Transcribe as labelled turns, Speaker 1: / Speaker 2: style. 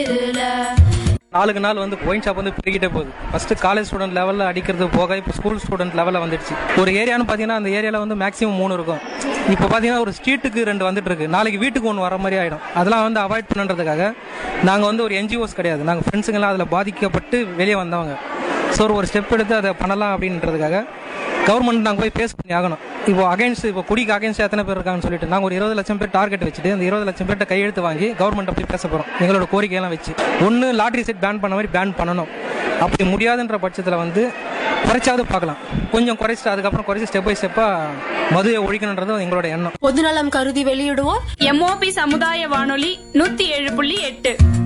Speaker 1: நாளுக்கு நாள் வந்து ஒயின் ஷாப் வந்து பெருகிட்டே போகுது ஃபர்ஸ்ட் காலேஜ் ஸ்டூடெண்ட் லெவலில் அடிக்கிறது போக இப்போ ஸ்கூல் ஸ்டூடெண்ட் லெவலில் வந்துடுச்சு ஒரு ஏரியான்னு பார்த்தீங்கன்னா அந்த ஏரியாவில் வந்து மேக்ஸிமம் மூணு இருக்கும் இப்போ பார்த்தீங்கன்னா ஒரு ஸ்ட்ரீட்டுக்கு ரெண்டு வந்துட்டு இருக்கு நாளைக்கு வீட்டுக்கு ஒன்று வர மாதிரி ஆகிடும் அதெல்லாம் வந்து அவாய்ட் பண்ணுறதுக்காக நாங்கள் வந்து ஒரு என்ஜிஓஸ் கிடையாது நாங்கள் ஃப்ரெண்ட்ஸுங்கெல்லாம் அதில் பாதிக்கப்பட்டு வெளியே வந்தவங்க ஸோ ஒரு ஸ்டெப் எடுத்து அதை பண்ணலாம் அப்படின்றதுக்காக கவர்மெண்ட் நாங்கள் போய் பேஸ் பண்ணி ஆகணும் இப்போ அகைன்ஸ்ட் இப்போ குடிக்கு அகைன்ஸ்ட் எத்தனை பேர் இருக்காங்கன்னு சொல்லிட்டு நாங்கள் ஒரு இருபது லட்சம் பேர் டார்கெட் வச்சுட்டு அந்த இருபது லட்சம் பேர்ட்ட கையெழுத்து வாங்கி கவர்மெண்ட் அப்படி பேச போகிறோம் எங்களோட கோரிக்கையெல்லாம் வச்சு ஒன்று லாட்ரி செட் பேன் பண்ண மாதிரி பேன் பண்ணணும் அப்படி முடியாதுன்ற பட்சத்தில் வந்து குறைச்சாவது பார்க்கலாம் கொஞ்சம் குறைச்சிட்டு அதுக்கப்புறம் குறைச்சி ஸ்டெப் பை ஸ்டெப்பாக மதுவை ஒழிக்கணுன்றது எங்களோட எண்ணம்
Speaker 2: பொதுநலம் கருதி வெளியிடுவோர்
Speaker 3: எம்ஓபி சமுதாய வானொலி நூத்தி ஏழு புள்ளி எட்டு